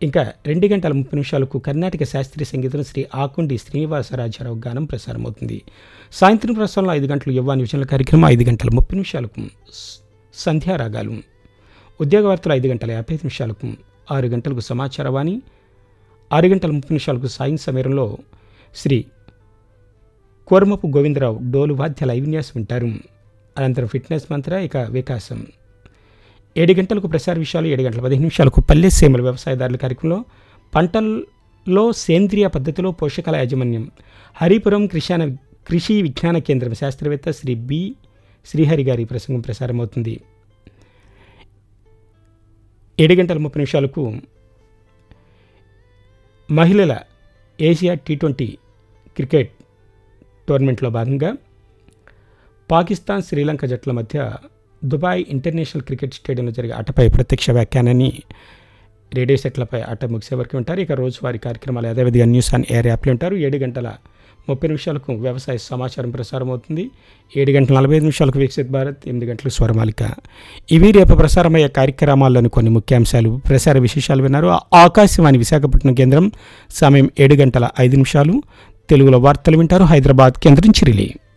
ఇంకా రెండు గంటల ముప్పై నిమిషాలకు కర్ణాటక శాస్త్రీయ సంగీతం శ్రీ ఆకుండి శ్రీనివాసరాజారావు గానం ప్రసారమవుతుంది సాయంత్రం ప్రసారంలో ఐదు గంటలు యువ న్యూజన్ల కార్యక్రమం ఐదు గంటల ముప్పై నిమిషాలకు స్- సంధ్యారాగాలు ఉద్యోగ వార్తలు ఐదు గంటల యాభై ఐదు నిమిషాలకు ఆరు గంటలకు సమాచారవాణి ఆరు గంటల ముప్పై నిమిషాలకు సాయం సమయంలో శ్రీ కోరమపు గోవిందరావు డోలు వాద్య లైవ్ విన్యాసం వింటారు అనంతరం ఫిట్నెస్ మంత్ర ఇక వికాసం ఏడు గంటలకు ప్రసార విషయాలు ఏడు గంటల పదిహేను నిమిషాలకు పల్లె సీమల వ్యవసాయదారుల కార్యక్రమంలో పంటల్లో సేంద్రియ పద్ధతిలో పోషకాల యాజమాన్యం హరిపురం కృషాన కృషి విజ్ఞాన కేంద్రం శాస్త్రవేత్త శ్రీ బి శ్రీహరి గారి ప్రసంగం ప్రసారమవుతుంది ఏడు గంటల ముప్పై నిమిషాలకు మహిళల ఏషియా టీ ట్వంటీ క్రికెట్ టోర్నమెంట్లో భాగంగా పాకిస్తాన్ శ్రీలంక జట్ల మధ్య దుబాయ్ ఇంటర్నేషనల్ క్రికెట్ స్టేడియంలో జరిగే ఆటపై ప్రత్యక్ష వ్యాఖ్యానాన్ని రేడియో సెట్లపై ఆట ముగిసే వరకు ఉంటారు ఇక రోజువారీ కార్యక్రమాలు యథావిధిగా న్యూస్ ఆన్ ఎయిర్ యాప్లో ఉంటారు ఏడు గంటల ముప్పై నిమిషాలకు వ్యవసాయ సమాచారం ప్రసారం అవుతుంది ఏడు గంటల నలభై ఐదు నిమిషాలకు వికసిత్ భారత్ ఎనిమిది గంటలకు స్వరమాలిక ఇవి రేపు ప్రసారమయ్యే కార్యక్రమాల్లోని కొన్ని ముఖ్యాంశాలు ప్రసార విశేషాలు విన్నారు ఆకాశవాణి విశాఖపట్నం కేంద్రం సమయం ఏడు గంటల ఐదు నిమిషాలు తెలుగులో వార్తలు వింటారు హైదరాబాద్ కేంద్రం చిరిలి